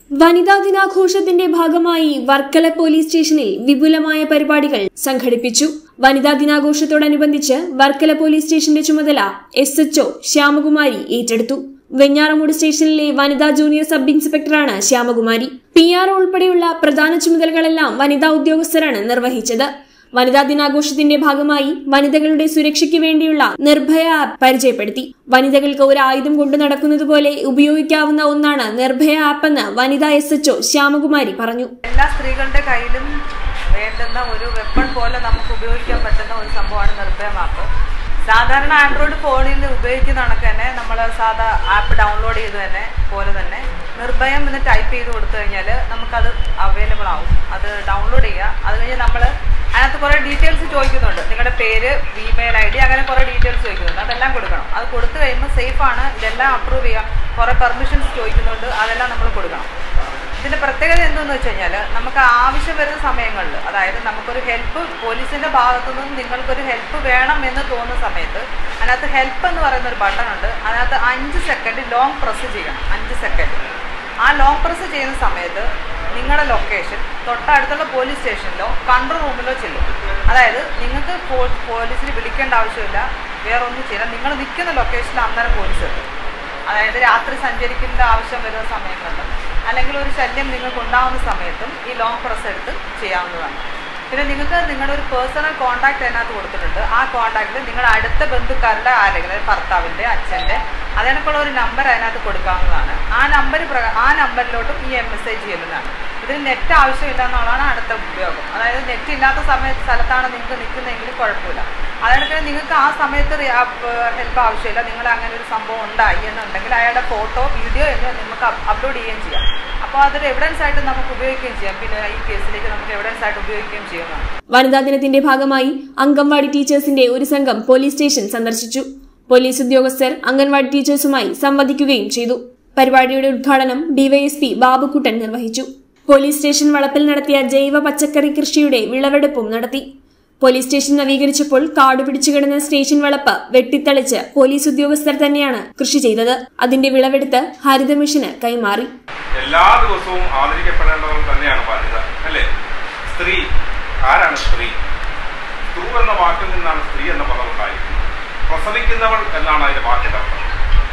വനിതാ ദിനാഘോഷത്തിന്റെ ഭാഗമായി വർക്കല പോലീസ് സ്റ്റേഷനിൽ വിപുലമായ പരിപാടികൾ സംഘടിപ്പിച്ചു വനിതാ ദിനാഘോഷത്തോടനുബന്ധിച്ച് വർക്കല പോലീസ് സ്റ്റേഷന്റെ ചുമതല എസ് എച്ച്ഒ ശ്യാമകുമാരി ഏറ്റെടുത്തു വെഞ്ഞാറമൂട് സ്റ്റേഷനിലെ വനിതാ ജൂനിയർ സബ് ഇൻസ്പെക്ടറാണ് ശ്യാമകുമാരി പി ആർ ഉൾപ്പെടെയുള്ള പ്രധാന ചുമതലകളെല്ലാം വനിതാ ഉദ്യോഗസ്ഥരാണ് നിർവഹിച്ചത് വനിതാ ദിനാഘോഷത്തിന്റെ ഭാഗമായി വനിതകളുടെ സുരക്ഷയ്ക്ക് വേണ്ടിയുള്ള നിർഭയ ആപ്പ് പരിചയപ്പെടുത്തി വനിതകൾക്ക് ഒരു ആയുധം കൊണ്ടു നടക്കുന്നത് പോലെ ഉപയോഗിക്കാവുന്ന ഒന്നാണ് നിർഭയ ആപ്പ് എന്ന് വനിതാ എസ് എച്ച്ഒ ശ്യാമകുമാരി പറഞ്ഞു എല്ലാ സ്ത്രീകളുടെ കയ്യിലും വേണ്ടുന്ന ഒരു വെപ്പൺ പോലെ നമുക്ക് ഉപയോഗിക്കാൻ പറ്റുന്ന ഒരു സംഭവമാണ് നിർഭയ ആപ്പ് സാധാരണ ആൻഡ്രോയിഡ് ഫോണിൽ ഉപയോഗിക്കുന്ന കണക്ക് തന്നെ നമ്മൾ സാധാ ആപ്പ് ഡൗൺലോഡ് ചെയ്ത് തന്നെ പോലെ തന്നെ നിർഭയം എന്ന് ടൈപ്പ് ചെയ്ത് കൊടുത്തു കഴിഞ്ഞാൽ നമുക്കത് അവൈലബിൾ ആവും അത് ഡൗൺലോഡ് ചെയ്യുക അത് കഴിഞ്ഞ് നമ്മൾ അതിനകത്ത് കുറേ ഡീറ്റെയിൽസ് ചോദിക്കുന്നുണ്ട് നിങ്ങളുടെ പേര് ഇമെയിൽ ഐ ഡി അങ്ങനെ കുറേ ഡീറ്റെയിൽസ് ചോദിക്കുന്നുണ്ട് അതെല്ലാം കൊടുക്കണം അത് കൊടുത്തു കഴിയുമ്പോൾ സേഫാണ് ഇതെല്ലാം അപ്രൂവ് ചെയ്യാം കുറേ പെർമിഷൻസ് ചോദിക്കുന്നുണ്ട് അതെല്ലാം നമ്മൾ കൊടുക്കണം ഇതിന്റെ പ്രത്യേകത എന്തെന്ന് വെച്ച് കഴിഞ്ഞാൽ നമുക്ക് ആവശ്യം വരുന്ന സമയങ്ങളിൽ അതായത് നമുക്കൊരു ഹെൽപ്പ് പോലീസിന്റെ ഭാഗത്തു നിന്നും നിങ്ങൾക്കൊരു ഹെൽപ്പ് വേണം എന്ന് തോന്നുന്ന സമയത്ത് അതിനകത്ത് ഹെൽപ്പ് എന്ന് പറയുന്ന ഒരു ബട്ടൺ ഉണ്ട് അതിനകത്ത് അഞ്ച് സെക്കൻഡ് ലോങ് പ്രസ് ചെയ്യണം അഞ്ച് സെക്കൻഡ് ആ ലോങ് പ്രസ് ചെയ്യുന്ന സമയത്ത് നിങ്ങളുടെ ലൊക്കേഷൻ തൊട്ടടുത്തുള്ള പോലീസ് സ്റ്റേഷനിലോ കൺട്രോൾ റൂമിലോ ചെല്ലും അതായത് നിങ്ങൾക്ക് പോലീസിന് വിളിക്കേണ്ട ആവശ്യമില്ല വേറെ ഒന്നും ചെയ്യില്ല നിങ്ങൾ നിൽക്കുന്ന ലൊക്കേഷനിൽ അന്നേരം പോലീസ് എത്തും അതായത് രാത്രി സഞ്ചരിക്കേണ്ട ആവശ്യം വരുന്ന സമയങ്ങളിലും അല്ലെങ്കിൽ ഒരു ശല്യം നിങ്ങൾക്ക് ഉണ്ടാകുന്ന സമയത്തും ഈ ലോങ് പ്രസ് എടുത്ത് ചെയ്യാവുന്നതാണ് പിന്നെ നിങ്ങൾക്ക് നിങ്ങളുടെ ഒരു പേഴ്സണൽ കോൺടാക്ട് അതിനകത്ത് കൊടുത്തിട്ടുണ്ട് ആ കോൺടാക്റ്റിൽ നിങ്ങളുടെ അടുത്ത ബന്ധുക്കാരുടെ ആരെങ്കിലും അതായത് ഭർത്താവിൻ്റെ അച്ഛൻ്റെ അതിനൊക്കെയുള്ള ഒരു നമ്പർ അതിനകത്ത് കൊടുക്കാവുന്നതാണ് ആ നമ്പർ ആ നമ്പറിലോട്ടും ഈ മെസ്സേജ് ചെയ്യുന്നതാണ് ഇതിന് നെറ്റ് ആവശ്യമില്ല എന്നുള്ളതാണ് അടുത്ത ഉപയോഗം അതായത് നെറ്റ് ഇല്ലാത്ത സമയത്ത് സ്ഥലത്താണ് നിങ്ങൾക്ക് നിൽക്കുന്നതെങ്കിൽ കുഴപ്പമില്ല അതായത് നിങ്ങൾക്ക് ആ സമയത്ത് ഹെൽപ്പ് ആവശ്യമില്ല നിങ്ങൾ അങ്ങനെ ഒരു സംഭവം ഉണ്ടായി എന്നുണ്ടെങ്കിൽ അയാളുടെ ഫോട്ടോ വീഡിയോ എന്ന് നമുക്ക് അപ്ലോഡ് ചെയ്യുകയും ചെയ്യാം അപ്പോൾ അതൊരു എവിഡൻസ് ആയിട്ട് നമുക്ക് ഉപയോഗിക്കുകയും ചെയ്യാം പിന്നെ ഈ കേസിലേക്ക് നമുക്ക് എവിഡൻസ് ആയിട്ട് ഉപയോഗിക്കുകയും ചെയ്യുന്നതാണ് വനിതാ ദിനത്തിന്റെ ഭാഗമായി അംഗൻവാടി ടീച്ചേഴ്സിന്റെ ഒരു സംഘം പോലീസ് സ്റ്റേഷൻ സന്ദർശിച്ചു പോലീസ് ഉദ്യോഗസ്ഥർ അംഗൻവാടി ടീച്ചേഴ്സുമായി സംവദിക്കുകയും ചെയ്തു പരിപാടിയുടെ ഉദ്ഘാടനം ഡിവൈഎസ്പി ബാബുക്കുട്ടൻ നിർവഹിച്ചു പോലീസ് സ്റ്റേഷൻ വളപ്പിൽ നടത്തിയ ജൈവ പച്ചക്കറി കൃഷിയുടെ വിളവെടുപ്പും നടത്തി പോലീസ് സ്റ്റേഷൻ നവീകരിച്ചപ്പോൾ കാട് പിടിച്ചു കിടന്ന സ്റ്റേഷൻ വളപ്പ് വെട്ടിത്തളിച്ച് പോലീസ് ഉദ്യോഗസ്ഥർ തന്നെയാണ് കൃഷി ചെയ്തത് അതിന്റെ വിളവെടുത്ത് ഹരിത മിഷന് കൈമാറി എല്ലാ ദിവസവും ആദരിക്കപ്പെടേണ്ടവർ തന്നെയാണ് വനിത അല്ലേ സ്ത്രീ ആരാണ് സ്ത്രീ സ്ത്രീ എന്ന വാക്കിൽ നിന്നാണ് സ്ത്രീ എന്ന പദം ഉണ്ടായിരിക്കുന്നത് പ്രസവിക്കുന്നവൾ എന്നാണ് അതിന്റെ വാക്കിന്റെ അർത്ഥം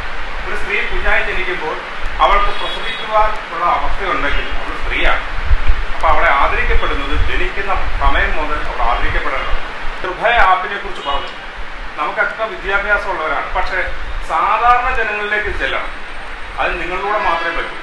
ഒരു സ്ത്രീ കുഞ്ഞായി ജനിക്കുമ്പോൾ അവൾക്ക് പ്രസവിക്കുവാൻ ഉള്ള അവസ്ഥയുണ്ടെങ്കിൽ അവൾ സ്ത്രീയാണ് അപ്പൊ അവളെ ആദരിക്കപ്പെടുന്നത് ജനിക്കുന്ന സമയം മുതൽ അവൾ ആദരിക്കപ്പെടേണ്ടത് നിർഭയ ആപ്പിനെ കുറിച്ച് പറഞ്ഞു നമുക്കൊക്കെ വിദ്യാഭ്യാസമുള്ളവരാണ് പക്ഷേ സാധാരണ ജനങ്ങളിലേക്ക് ചെല്ലണം അത് നിങ്ങളിലൂടെ മാത്രമേ പറ്റൂ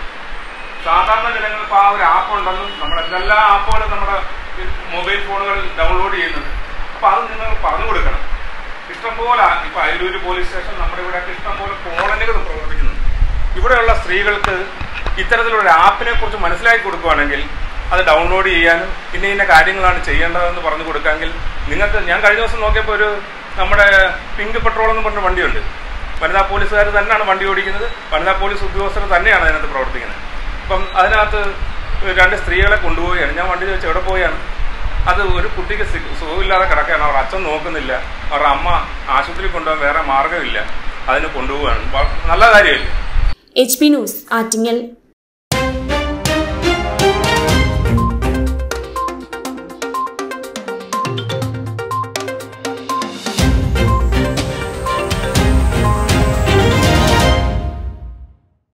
സാധാരണ ജനങ്ങൾക്ക് ആ ഒരു ആപ്പ് ഉണ്ടെന്നും നമ്മുടെ എല്ലാ ആപ്പുകളും നമ്മുടെ മൊബൈൽ ഫോണുകളിൽ ഡൗൺലോഡ് ചെയ്യുന്നുണ്ട് അപ്പൊ അത് നിങ്ങൾ പറഞ്ഞു കൊടുക്കണം ഇഷ്ടംപോലെ ഇപ്പൊ അയലൂര് പോലീസ് സ്റ്റേഷൻ നമ്മുടെ ഇവിടെയൊക്കെ ഇഷ്ടംപോലെ കോളനികൾ പ്രവർത്തിക്കുന്നുണ്ട് ഇവിടെയുള്ള സ്ത്രീകൾക്ക് ഇത്തരത്തിലുള്ള ആപ്പിനെ കുറിച്ച് മനസ്സിലാക്കി കൊടുക്കുകയാണെങ്കിൽ അത് ഡൗൺലോഡ് ചെയ്യാനും ഇന്ന ഇന്ന കാര്യങ്ങളാണ് ചെയ്യേണ്ടതെന്ന് പറഞ്ഞു കൊടുക്കാമെങ്കിൽ നിങ്ങൾക്ക് ഞാൻ കഴിഞ്ഞ ദിവസം നോക്കിയപ്പോൾ ഒരു നമ്മുടെ പിങ്ക് പെട്രോൾ എന്ന് പറഞ്ഞ വണ്ടിയുണ്ട് വനിതാ പോലീസുകാർ തന്നെയാണ് വണ്ടി ഓടിക്കുന്നത് വനിതാ പോലീസ് ഉദ്യോഗസ്ഥർ തന്നെയാണ് അതിനകത്ത് പ്രവർത്തിക്കുന്നത് അപ്പം അതിനകത്ത് രണ്ട് സ്ത്രീകളെ കൊണ്ടുപോവുകയാണ് ഞാൻ വണ്ടി ചോദിച്ചു എവിടെ പോയാണ് അത് ഒരു കുട്ടിക്ക് സുഖമില്ലാതെ കിടക്കുകയാണ് അവർ അച്ഛൻ നോക്കുന്നില്ല അവരുടെ അമ്മ ആശുപത്രിയിൽ കൊണ്ടുപോകാൻ വേറെ മാർഗ്ഗമില്ല അതിന് കൊണ്ടുപോവുകയാണ് നല്ല കാര്യമല്ലേ എച്ച് പി ന്യൂസ് ആറ്റിങ്ങൽ